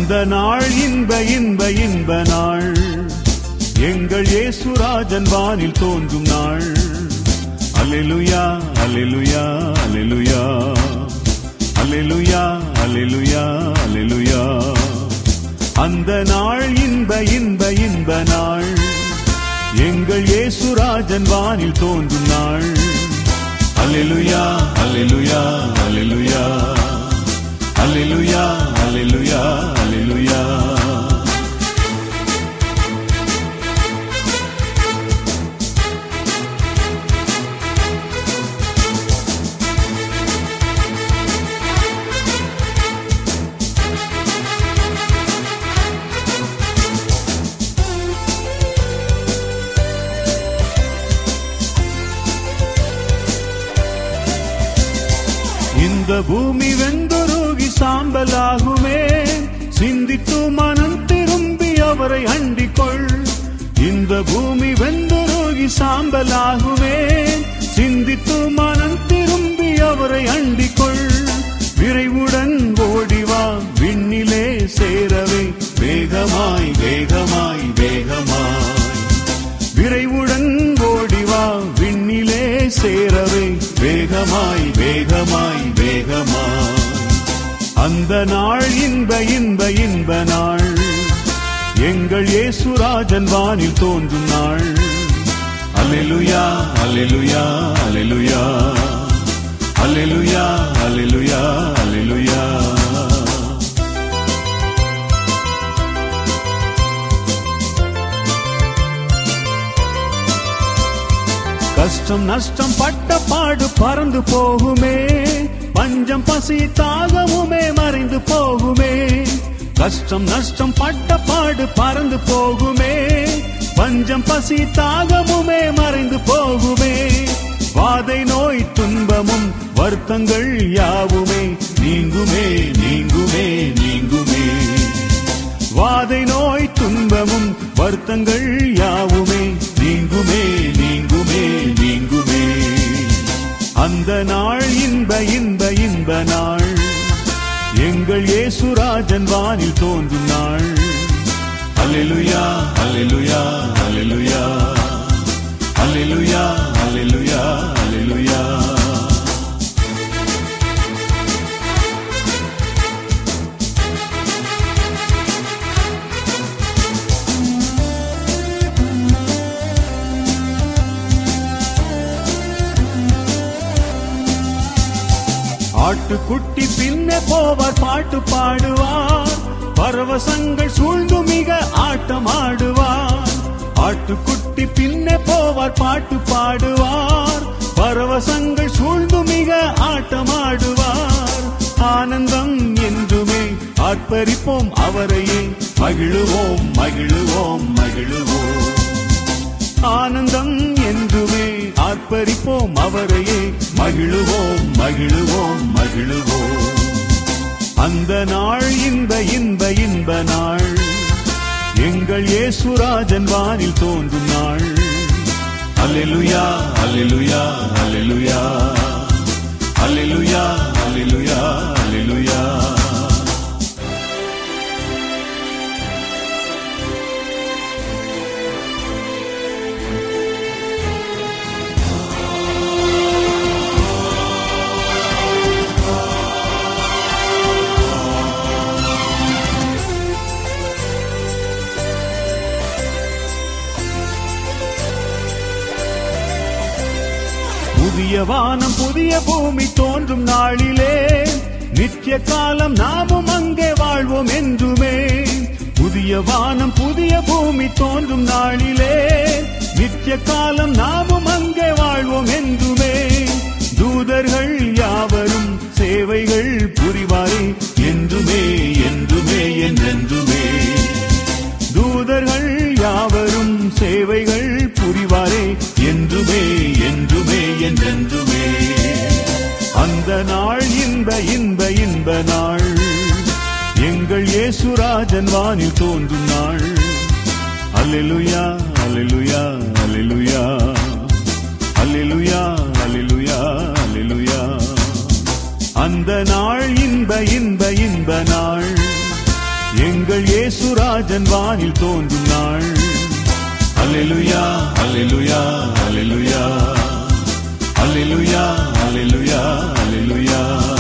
அந்த நாள் இன்ப இன்ப இன்ப நாள் எங்கள் இயேசுராஜன் வானில் தோன்றும் நாள் அல்லேலூயா அல்லேலூயா அல்லேலூயா அல்லேலூயா அல்லேலூயா அல்லேலூயா அந்த நாள் இன்ப இன்ப இன்ப நாள் எங்கள் இயேசுராஜன் வானில் தோன்றும் நாள் அல்லேலூயா அல்லேலூயா அல்லேலூயா அல்லேலூயா அல்லேலூயா அல்லேலூயா இந்த பூமி வெந்துருகி சாம்பலாகுமே சிந்தித்து மனம் திரும்பி அவரை அண்டிக்கொள் இந்த பூமி வெந்துருகி சாம்பலாகுமே சிந்தித்து மனம் திரும்பி அவரை அண்டிக்கொள் விரைவுடன் ஓடிவா விண்ணிலே சேரவே வேகமாய் வேகமாய் வேகமாய் விரைவுடன் ஓடிவா விண்ணிலே சேரவே வேகமாய் வேகமாய் வேகமாய் அந்த நாள் இன்ப இன்ப இன்ப நாள் எங்கள் இயேசுராஜன் வானில் தோன்றும் நாள் அல்லேலூயா அல்லேலூயா அல்லேலூயா அல்லேலூயா அல்லேலூயா அல்லேலூயா கஷ்டம் நஷ்டம் பட்ட பாடு பறந்து போகுமே பஞ்சம் பசி தாகமுமே மறைந்து போகுமே கஷ்டம் நஷ்டம் பட்ட பாடு பறந்து போகுமே பஞ்சம் பசி தாகமுமே மறைந்து போகுமே வாதை நோய் துன்பமும் வருத்தங்கள் யாவுமே நீங்குமே நீங்குமே நீங்குமே வாதை நோய் துன்பமும் வருத்தங்கள் யாவுமே நீங்குமே நீங்குமே நீங்குமே அந்த நாள் இன்ப இன்ப இன்ப நாள் எங்கள் இயேசுராஜன் வானில் தோன்றும் நாள் அல்லேலூயா அல்லேலூயா அல்லேலூயா அல்லேலூயா அல்லேலூயா அல்லேலூயா ஆட்டுக்குட்டி பின்னே போவார் பாட்டு பாடுவார் பரவசங்கள் சூழ்ந்து மிக ஆட்டமாடுவார் ஆட்டுக்குட்டி பின்னே போவார் பாட்டு பாடுவார் பரவசங்கள் சூழ்ந்து மிக ஆட்டமாடுவார் ஆனந்தம் என்றுமே ஆர்ப்பரிப்போம் அவரையே மகிழுவோம் மகிழுவோம் மகிழுவோம் ஆனந்தம் என்றுமே ஆர்ப்பரிப்போம் அவரையே மகிழுவோம் மகிழுவோம் மகிழுவோம் அந்த நாள் இன்ப இன்ப இன்ப நாள் எங்கள் இயேசுராஜன் வானில் தோன்றும் நாள் அல்லேலூயா அல்லேலூயா அல்லேலூயா அல்லேலூயா அல்லேலூயா அல்லேலூயா புதிய வானம் புதிய பூமி தோன்றும் நாளிலே நித்திய காலம் நாமும் அங்கே வாழ்வோம் என்றுமே புதிய வானம் புதிய பூமி தோன்றும் நாளிலே நித்திய காலம் நாமும் அங்கே வாழ்வோம் என்றுமே தூதர்கள் யாவரும் சேவைகள் புரிவாரே என்றுமே என்றுமே என்றென்றுமே தூதர்கள் யாவரும் சேவைகள் புரிவாரே என்றுமே என்றுமே என்றென்றுமே அந்த நாள் இன்ப இன்ப இன்ப நாள் எங்கள் இயேசுராஜன் வானில் தோன்றும் நாள் அல்லேலூயா அல்லேலூயா அல்லேலூயா அல்லேலூயா அல்லேலூயா அல்லேலூயா அந்த நாள் இன்ப இன்ப இன்ப நாள் எங்கள் ராஜன் வானில் தோன்றும் நாள் அல்லேலுயா அல்லேலுயா அல்லேலுயா அல்லேலுயா அல்லேலுயா அல்லேலுயா